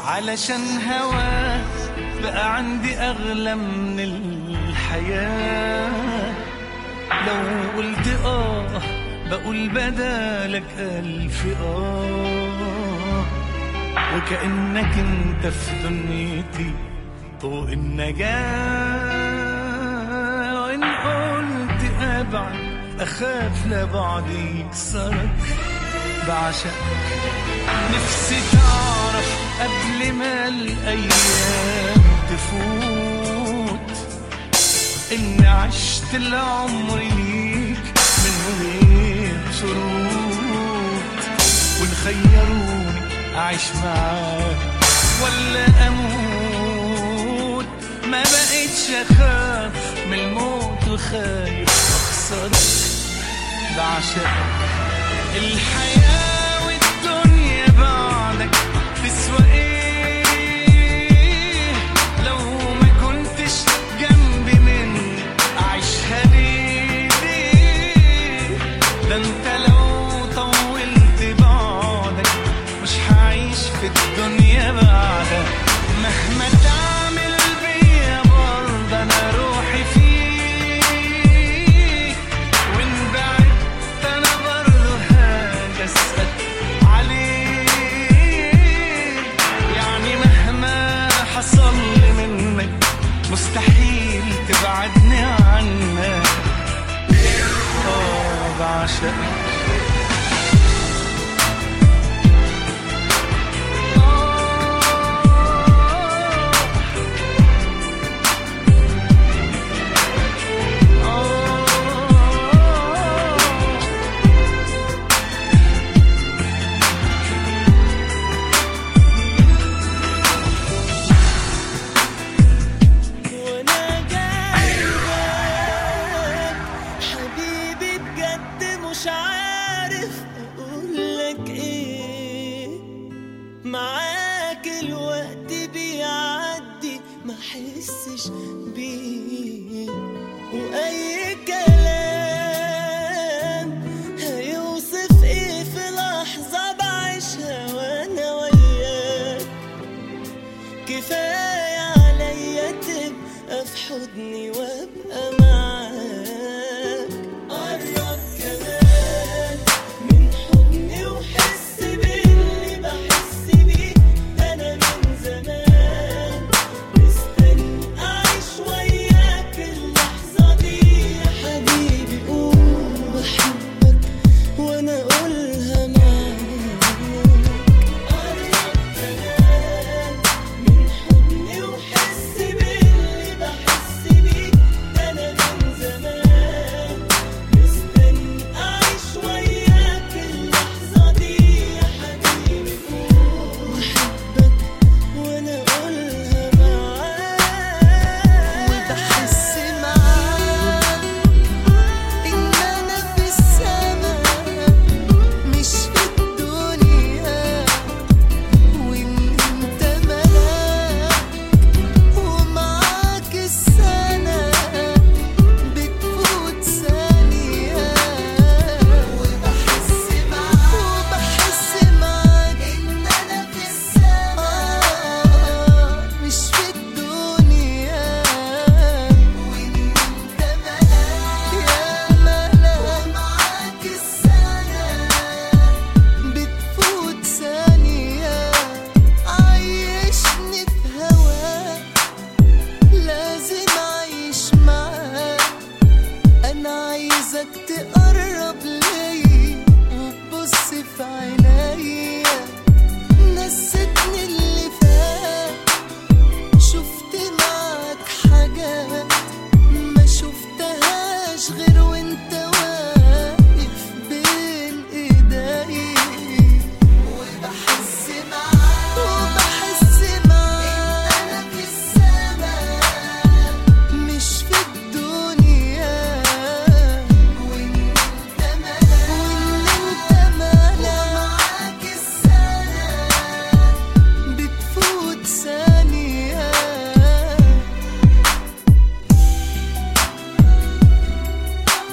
علشان هواك بقى عندي أغلى من الحياة لو قلت آه بقول بدالك ألف آه وكأنك انت في دنيتي طوق النجاة وإن قلت أبعد أخاف لبعد يكسرك بعشقك نفسي تعرف قبل ما الأيام تفوت إن عشت العمر ليك من غير شروط وإن خيروني أعيش معاك ولا أموت ما بقيتش أخاف من الموت وخايف أخسرك بعشقك الحياة والدنيا بعدك تسوى ايه لو ما كنتش جنبي مني اعيشها ليه ليه؟ ده انت لو طولت بعدك مش هعيش في الدنيا بعدك مهما تعمل بيا برضه انا روحي فيك وان بعدت انا برضه هاجي اسال عليك يعني مهما حصل لي منك مستحيل تبعدني عنك اه بعشقك وانا جايبك حبيبي بجد مش عارف اقولك ايه معاك الوقت بيعدي ما احسش بيه واي كلام هيوصف ايه في لحظة بعيشها وانا وياك كفاية عليا تبقى في حضني وابقى معاك قرب كمان من حضني وحس باللي بحس بيه انا من زمان مستني اعيش وياك اللحظة دي يا حبيبي قول بحبك وانا اقولها معاك قرب كمان من حضني وحس باللي بحس بيه انا من زمان مستني اعيش وياك اللحظه دي يا حبيبي قول بحبك وانا اقولها معاك وبحس معاك ان انا في السماء مش في الدنيا وان انت ملاك ومعاك السنة بتفوت ثانية وبحس معاك وبحس معاك إن أنا في السما مش في الدنيا وإن أنت ملاك يا ملاك ومعاك السنة بتفوت ثانية عيشني في هواك لازم أعيش معاك أنا عايزك تقرب ليا وتبص في عينيا نستني اللي فات شفت معاك حاجات ما شفتهاش غير وانت واقف بين ايدي وبحس معاك وبحس معاك انا في السماء مش في الدنيا وان انت ملاك وان انت ملاك ومعاك السنة بتفوت ثانية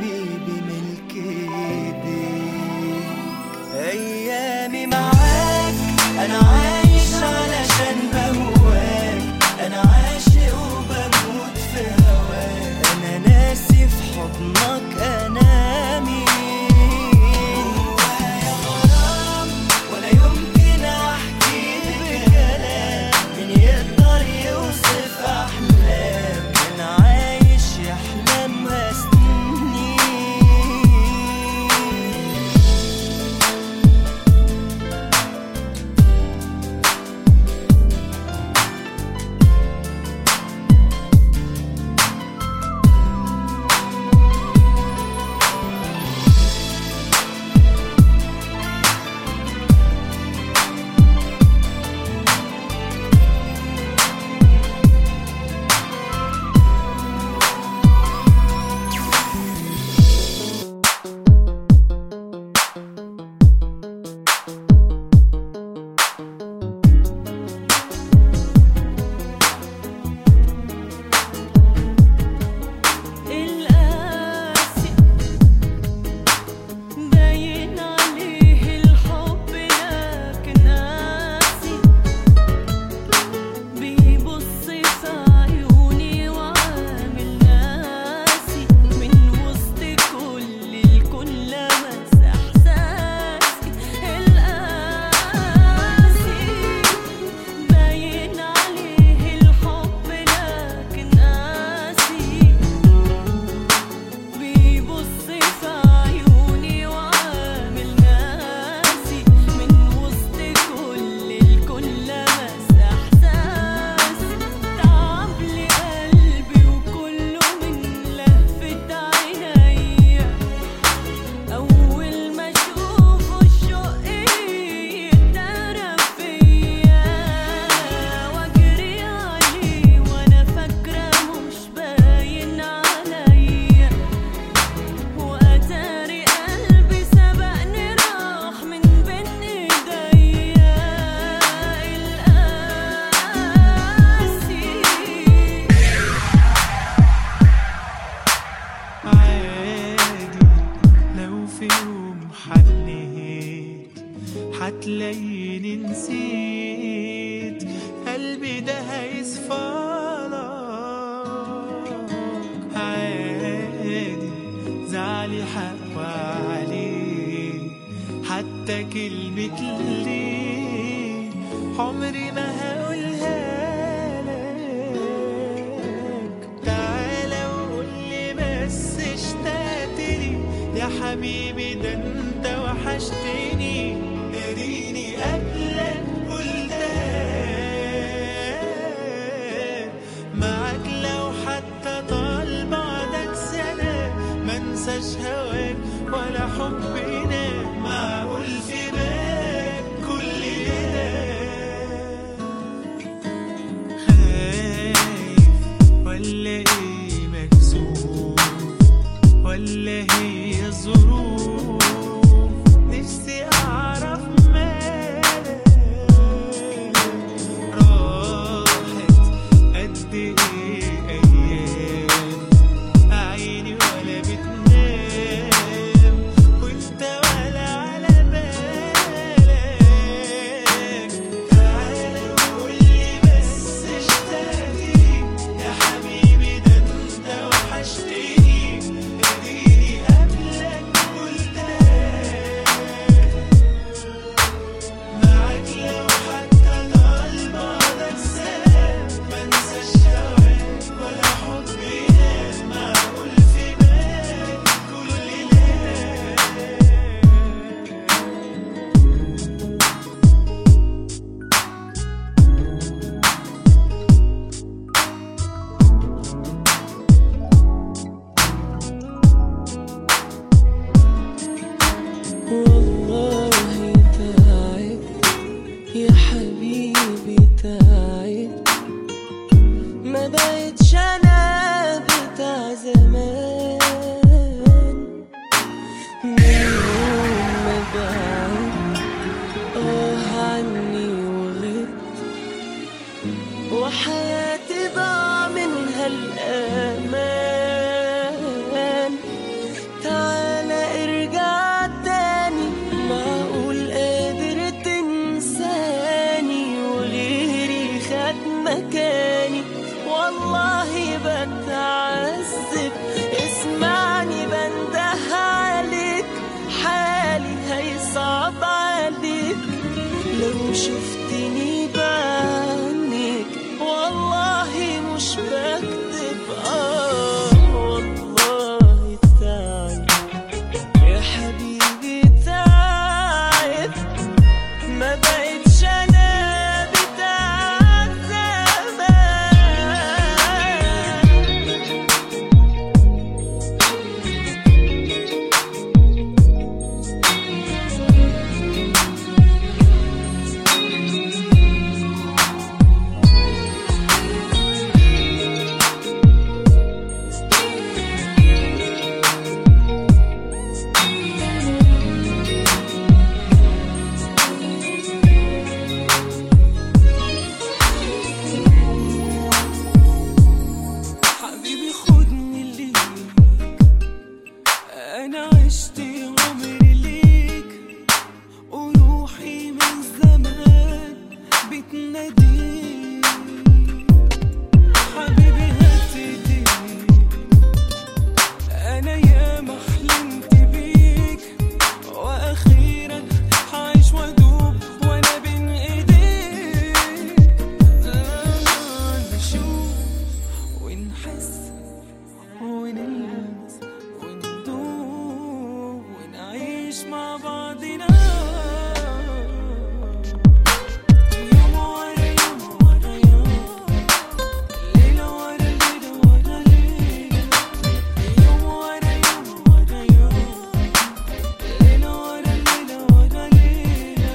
حبيبي ملك ايديك ايامي معاك انا عايش علشان بهواك انا عاشق وبموت في هواك انا ناسي في حضنك انا مين جوايا غرام ولا يمكن احكي بكلام مين يقدر يوصف احلام انا عايش يحلمها سنين القاسي باين عليه الحب لكن قاسي بيبص في عيوني وعامل ناسي من وسط كل الكون لمس احساسي القاسي باين عليه الحب لكن قاسي بيبص في عيوني وعامل ناسي من وسط كل الكون لمس احساسي تعب لي قلبي وكله من لهفة عينيا اول ما اشوفه الشوق يتدرب فيا واجري عليه وانا فاكره مش باين عليا واتاري قلبي سبقني راح من بين ايديا القاسي عادي لو في يوم حنيت حتلاقيني نسيت قلبي ده هيصفالك عادي زعلي حق عليه حتى كلمة ليه عمري ما هقولها لك تعالى وقول لي بس اشتقت لي يا حبيبي ده انت وحشتني اديني قبلك قلتها معاك لو حتى طال بعدك سنة ما انساش هواك ولا حبنا معقول في بالك كل ده خايف ولا ايه مكسوف ولا هي الظروف نفسي شفتني بعينيك والله مش بكذب اه والله تعب يا حبيبي تعب ما بقتش انا بتاع زمان حبيبي خدني ليك انا عشت عمري ليك وروحي من زمان بتناديك حبيبي هات ايديك انا ياما حلمت بيك واخيرا هعيش وادوب وانا بين ايديك نشوف ونحس ونلمس وندوب ونعيش مع بعضنا يوم ورا يوم ورا يوم ليلة ورا ليلة ورا ليلة يوم ورا يوم ورا يوم ليلة ورا ليلة ورا ليلة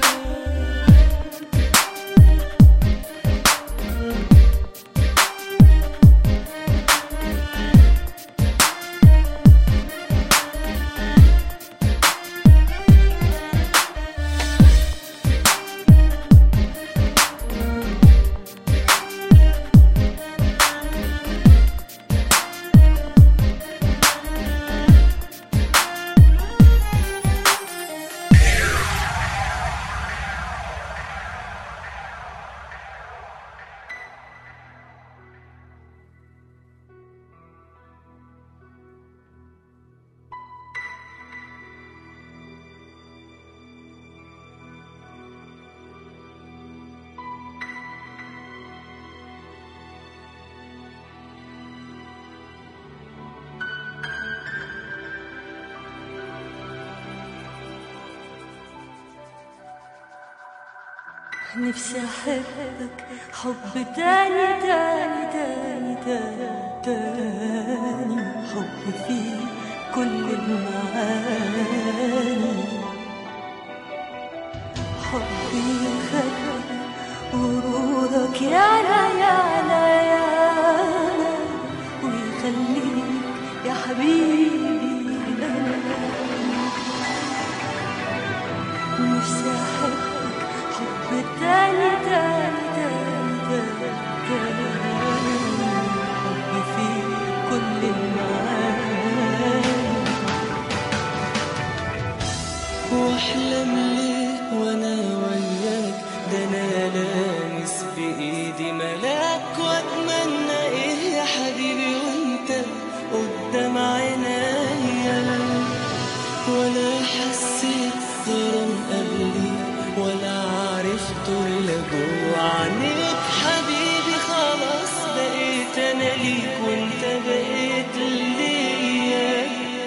نفسي أحبك حب تاني تاني تاني تاني تاني حب فيه كل المعاني حبي يخلي ورودك يعلى يعلى يعلى ويخليك يا حبيبي أنا نفسي أحبك حب تاني تاني تاني تاني تاني حب فيه كل المعاني واحلم ليه وانا وياك ده انا لامس في ايدي ملاك واتمنى ايه يا حبيبي وانت قدام عينيا ولا حسيت غرام قبلي ولا عرفت الا جوا عينيك حبيبي خلاص بقيت انا ليك وانت بقيت ليا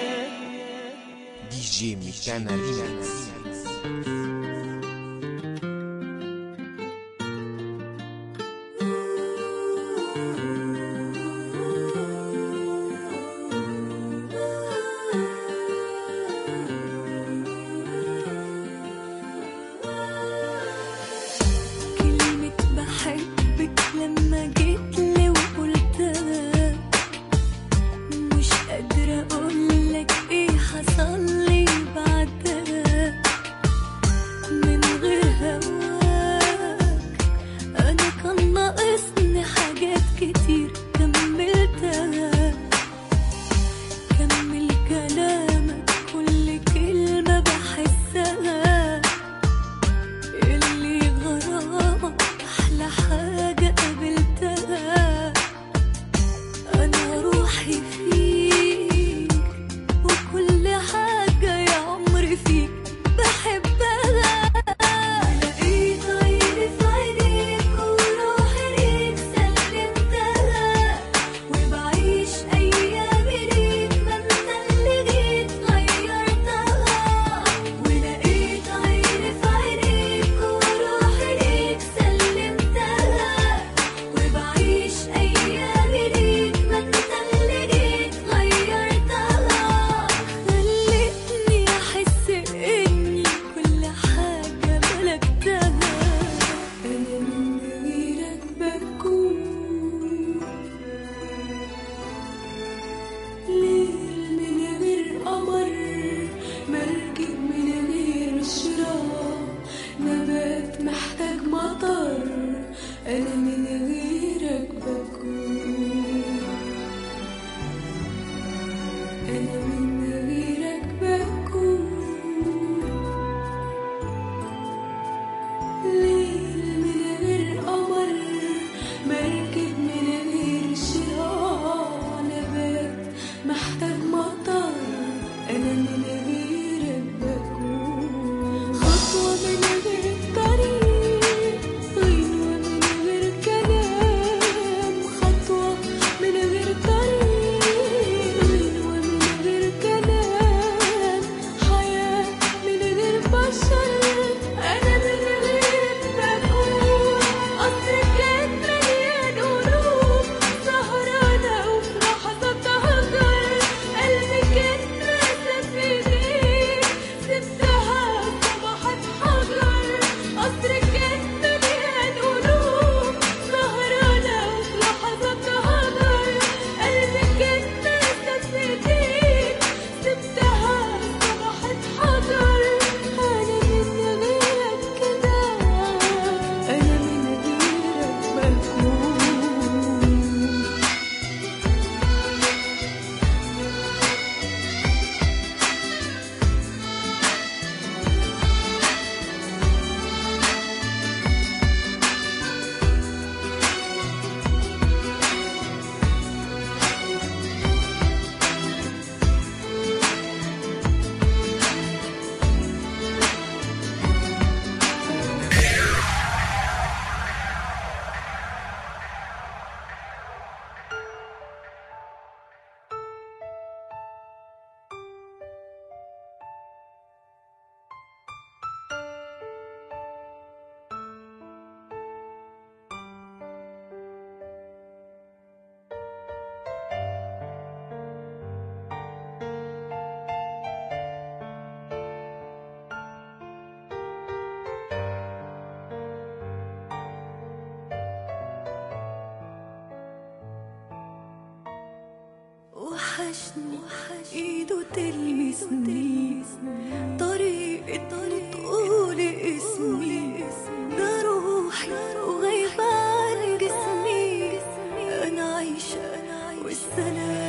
دي جي ميكانا ريميكس كلمة بحبك لما جيت لي وقلتها مش قادرة أقولك إيه حصل لي بعدها من غير هواك أنا كان ناقصني حاجات كتير كملتها كمل كلامك كل كلمة بحسها اللي غرامك أحلى حاجة قابلتها أنا روحي فيك وكل حاجة يا عمري فيك بحبها لقيت غير أنا من غيرك بكون ليل من غير قمر مركب من غير شراع نبات محتاج مطر أنا من غيرك بكون خطوة من غير طريق غنوة من غير كلام خطوة من غير طريق غنوة من غير كلام حياة من غير بشر أنا من غيرك بكون قصر كان مليان قلوب سهرانة وفي لحظة هجر قلبي كان راسم في ايديك سبتها صبحت حجر قصر كان مليان قلوب سهرانة وفي لحظة هجر قلبي كان راسم في ايديك سبتها صبحت حجر أنا من غيرك كده أنا من غيرك بكون وحشني ايده تلمسني طريقة تقول اسمي ده روحي وغايبة عن جسمي انا عايشة والسلام